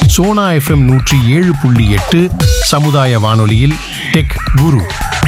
Sona FM நூற்றி ஏழு புள்ளி எட்டு சமுதாய வானொலியில் டெக் குரு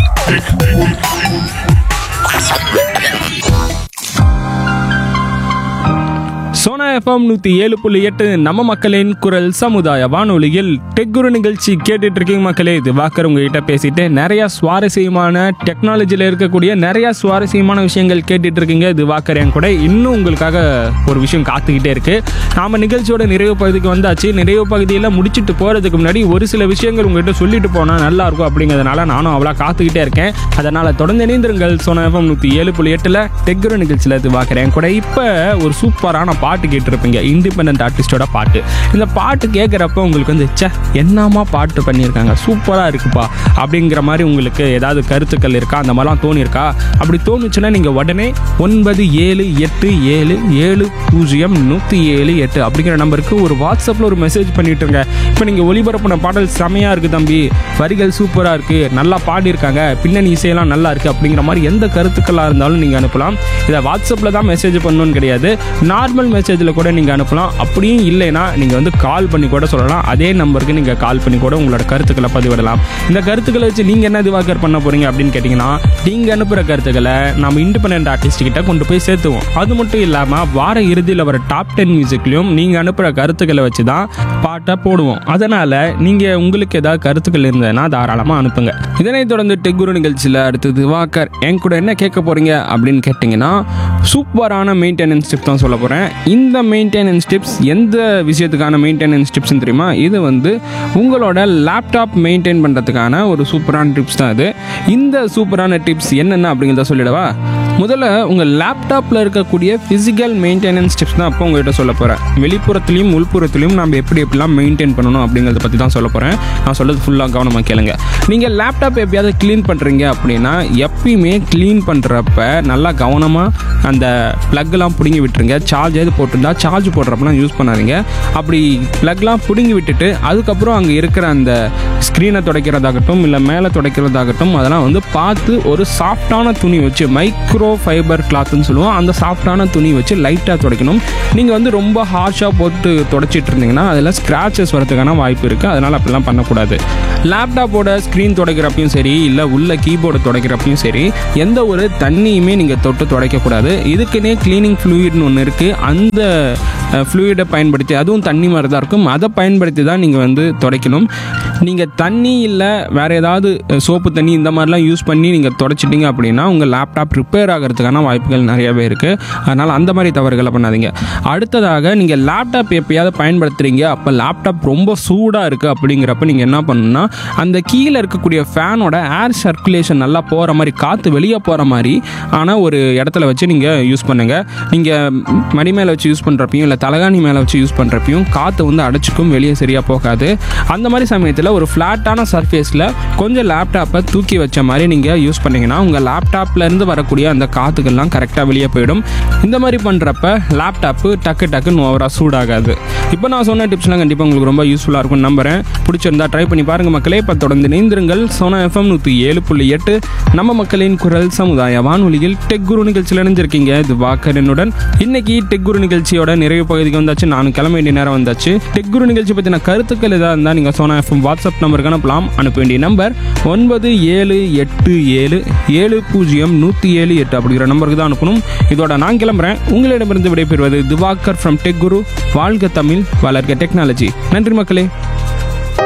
சோனா எஃப்எம் நூற்றி ஏழு புள்ளி எட்டு நம்ம மக்களின் குரல் சமுதாய வானொலியில் டெக்குரு நிகழ்ச்சி கேட்டுட்டு இருக்கீங்க மக்களே இது வாக்கர் உங்ககிட்ட பேசிட்டு நிறைய சுவாரஸ்யமான டெக்னாலஜியில் இருக்கக்கூடிய நிறைய சுவாரஸ்யமான விஷயங்கள் கேட்டுட்டு இருக்கீங்க இது வாக்கர் என் கூட இன்னும் உங்களுக்காக ஒரு விஷயம் காத்துக்கிட்டே இருக்கு நாம நிகழ்ச்சியோட நிறைவு பகுதிக்கு வந்தாச்சு நிறைவு பகுதியில் முடிச்சுட்டு போறதுக்கு முன்னாடி ஒரு சில விஷயங்கள் உங்ககிட்ட சொல்லிட்டு போனா நல்லா இருக்கும் அப்படிங்கிறதுனால நானும் அவ்வளோ காத்துக்கிட்டே இருக்கேன் அதனால தொடர்ந்து இணைந்திருங்கள் சோனா எஃப்எம் நூற்றி ஏழு புள்ளி எட்டில் டெக்குரு நிகழ்ச்சியில் இது வாக்குறேன் கூட இப்போ ஒரு சூப்பரான பாட்டு கேட்டிருப்பீங்க இண்டிபெண்ட் ஆர்டிஸ்டோட பாட்டு இந்த பாட்டு கேட்குறப்ப உங்களுக்கு வந்து ச்சே என்னமா பாட்டு பண்ணியிருக்காங்க சூப்பராக இருக்குப்பா அப்படிங்கிற மாதிரி உங்களுக்கு ஏதாவது கருத்துக்கள் இருக்கா அந்த மாதிரிலாம் தோணியிருக்கா அப்படி தோணுச்சுன்னா நீங்கள் உடனே ஒன்பது ஏழு எட்டு ஏழு ஏழு பூஜ்ஜியம் நூற்றி ஏழு எட்டு அப்படிங்கிற நம்பருக்கு ஒரு வாட்ஸ்அப்பில் ஒரு மெசேஜ் பண்ணிட்டுருங்க இப்போ நீங்கள் ஒளிபரப்பின பாடல் செமையாக இருக்குது தம்பி வரிகள் சூப்பராக இருக்குது நல்லா பாடியிருக்காங்க பின்னணி இசையெல்லாம் நல்லா இருக்குது அப்படிங்கிற மாதிரி எந்த கருத்துக்களாக இருந்தாலும் நீங்கள் அனுப்பலாம் இதை வாட்ஸ்அப்பில் தான் மெசேஜ் பண்ணணும்னு கிடையாது நார்மல் மெசேஜில் கூட நீங்கள் அனுப்பலாம் அப்படியும் இல்லைன்னா நீங்கள் வந்து கால் பண்ணி கூட சொல்லலாம் அதே நம்பருக்கு நீங்கள் கால் பண்ணி கூட உங்களோட கருத்துக்களை பதிவிடலாம் இந்த கருத்துக்களை வச்சு நீங்கள் என்ன திவாகர் பண்ண போகிறீங்க அப்படின்னு கேட்டிங்கன்னா நீங்கள் அனுப்புகிற கருத்துக்களை நம்ம இண்டிபெண்ட் ஆர்டிஸ்ட் கிட்ட கொண்டு போய் சேர்த்துவோம் அது மட்டும் இல்லாமல் வார இறுதியில் வர டாப் டென் மியூசிக்லையும் நீங்கள் அனுப்புகிற கருத்துக்களை வச்சு தான் பாட்டை போடுவோம் அதனால் நீங்கள் உங்களுக்கு ஏதாவது கருத்துக்கள் இருந்ததுன்னா தாராளமாக அனுப்புங்க இதனைத் தொடர்ந்து டெக்குரு நிகழ்ச்சியில் அடுத்தது வாக்கர் என் கூட என்ன கேட்க போகிறீங்க அப்படின்னு கேட்டிங்கன்னா சூப்பரான மெயின்டெனன்ஸ் டிப்ஸ் தான் சொல்ல போகிறேன் இந்த மெயின்டெனன்ஸ் டிப்ஸ் எந்த விஷயத்துக்கான மெயின்டெனன்ஸ் டிப்ஸ்னு தெரியுமா இது வந்து உங்களோட லேப்டாப் மெயின்டைன் பண்ணுறதுக்கான ஒரு சூப்பரான டிப்ஸ் தான் இது இந்த சூப்பரான டிப்ஸ் என்னென்ன அப்படிங்கிறத சொல்லிடவா முதல்ல உங்கள் லேப்டாப்பில் இருக்கக்கூடிய ஃபிசிக்கல் மெயின்டெனன்ஸ் டிப்ஸ் தான் அப்போ உங்கள்கிட்ட சொல்ல போகிறேன் வெளிப்புறத்துலையும் உள்புறத்துலையும் நம்ம எப்படி எப்படிலாம் மெயின்டைன் பண்ணணும் அப்படிங்கிறத பற்றி தான் சொல்ல போகிறேன் நான் சொல்கிறது ஃபுல்லாக கவனமாக கேளுங்க நீங்கள் லேப்டாப் எப்பயாவது க்ளீன் பண்ணுறீங்க அப்படின்னா எப்பயுமே க்ளீன் பண்ணுறப்ப நல்லா கவனமாக அந்த ப்ளக்லாம் பிடுங்கி விட்டுருங்க சார்ஜ் எது போட்டிருந்தா சார்ஜ் போடுறப்பலாம் யூஸ் பண்ணாதீங்க அப்படி ப்ளக்லாம் பிடுங்கி விட்டுட்டு அதுக்கப்புறம் அங்கே இருக்கிற அந்த ஸ்க்ரீனை துடைக்கிறதாகட்டும் இல்லை மேலே துடைக்கிறதாகட்டும் அதெல்லாம் வந்து பார்த்து ஒரு சாஃப்டான துணி வச்சு மைக்ரோ ஃபைபர் கிளாத்னு சொல்லுவோம் அந்த சாஃப்டான துணி வச்சு லைட்டாக துடைக்கணும் நீங்கள் வந்து ரொம்ப ஹார்ஷாக போட்டு துடைச்சிட்டு இருந்தீங்கன்னா அதில் ஸ்க்ராச்சஸ் வரதுக்கான வாய்ப்பு இருக்குது அதனால் அப்படிலாம் பண்ணக்கூடாது லேப்டாப்போட ஸ்க்ரீன் துடைக்கிறப்பையும் சரி இல்லை உள்ள கீபோர்டு துடைக்கிறப்பையும் சரி எந்த ஒரு தண்ணியுமே நீங்கள் தொட்டு துடைக்கக்கூடாது இதுக்குன்னே க்ளீனிங் ஃப்ளூயிட்னு ஒன்று இருக்குது அந்த ஃப்ளூயிடை பயன்படுத்தி அதுவும் தண்ணி மாதிரி தான் இருக்கும் அதை பயன்படுத்தி தான் நீங்கள் வந்து துடைக்கணும் நீங்கள் தண்ணி இல்லை வேறு ஏதாவது சோப்பு தண்ணி இந்த மாதிரிலாம் யூஸ் பண்ணி நீங்கள் துடைச்சிட்டிங்க அப்படின்னா உங்கள் லேப்டாப் ரிப்பேர் ஆகிறதுக்கான வாய்ப்புகள் நிறையவே இருக்குது அதனால் அந்த மாதிரி தவறுகளை பண்ணாதீங்க அடுத்ததாக நீங்கள் லேப்டாப் எப்பயாவது பயன்படுத்துகிறீங்க அப்போ லேப்டாப் ரொம்ப சூடாக இருக்குது அப்படிங்கிறப்ப நீங்கள் என்ன பண்ணணும்னா அந்த கீழே இருக்கக்கூடிய ஃபேனோட ஏர் சர்க்குலேஷன் நல்லா போகிற மாதிரி காற்று வெளியே போகிற மாதிரி ஆனால் ஒரு இடத்துல வச்சு நீங்கள் யூஸ் பண்ணுங்கள் நீங்கள் மடி மேலே வச்சு யூஸ் பண்ணுறப்பையும் இல்லை தலகாணி மேலே வச்சு யூஸ் பண்ணுறப்பையும் காற்று வந்து அடைச்சிக்கும் வெளியே சரியாக போகாது அந்த மாதிரி சமயத்தில் ஒரு ஃப்ளாட்டான சர்ஃபேஸில் கொஞ்சம் லேப்டாப்பை தூக்கி வச்ச மாதிரி நீங்கள் யூஸ் பண்ணிங்கன்னா உங்கள் லேப்டாப்லேருந்து வரக்கூடிய அந்த காற்றுகள்லாம் கரெக்டாக வெளியே போயிடும் இந்த மாதிரி பண்ணுறப்ப லேப்டாப்பு டக்கு டக்குன்னு ஓவராக சூடாகாது இப்போ நான் சொன்ன டிப்ஸ்லாம் கண்டிப்பாக உங்களுக்கு ரொம்ப யூஸ்ஃபுல்லாக இருக்கும்னு நம்புறேன் பிடிச்சிருந்தா ட்ரை பண்ணி பாருங்கள் மக்களே இப்போ தொடர்ந்து இணைந்திருங்கள் சோனா எஃப்எம் நூற்றி ஏழு புள்ளி எட்டு நம்ம மக்களின் குரல் சமுதாய வானொலியில் டெக் குரு நிகழ்ச்சியில் இணைஞ்சிருக்கீங்க இது வாக்கரனுடன் இன்னைக்கு டெக் குரு நிகழ்ச்சியோட நிறைவு பகுதிக்கு வந்தாச்சு நானும் கிளம்ப வேண்டிய நேரம் வந்தாச்சு டெக் குரு நிகழ்ச்சி பற்றின கருத்துக்கள் ஏதாவது இருந்தால் நீங்கள் சோனா எஃப்எம் வாட்ஸ்அப் நம்பருக்கு அனுப்பலாம் அனுப்ப வேண்டிய நம்பர் ஒன்பது ஏழு எட்டு ஏழு ஏழு பூஜ்ஜியம் நூற்றி ஏழு எட்டு அப்படிங்கிற நம்பருக்கு தான் அனுப்பணும் இதோட நான் கிளம்புறேன் உங்களிடமிருந்து விடைபெறுவது திவாகர் ஃப்ரம் டெக் குரு வாழ்க தமிழ் வளர்க டெக்னாலஜி நன்றி மக்களே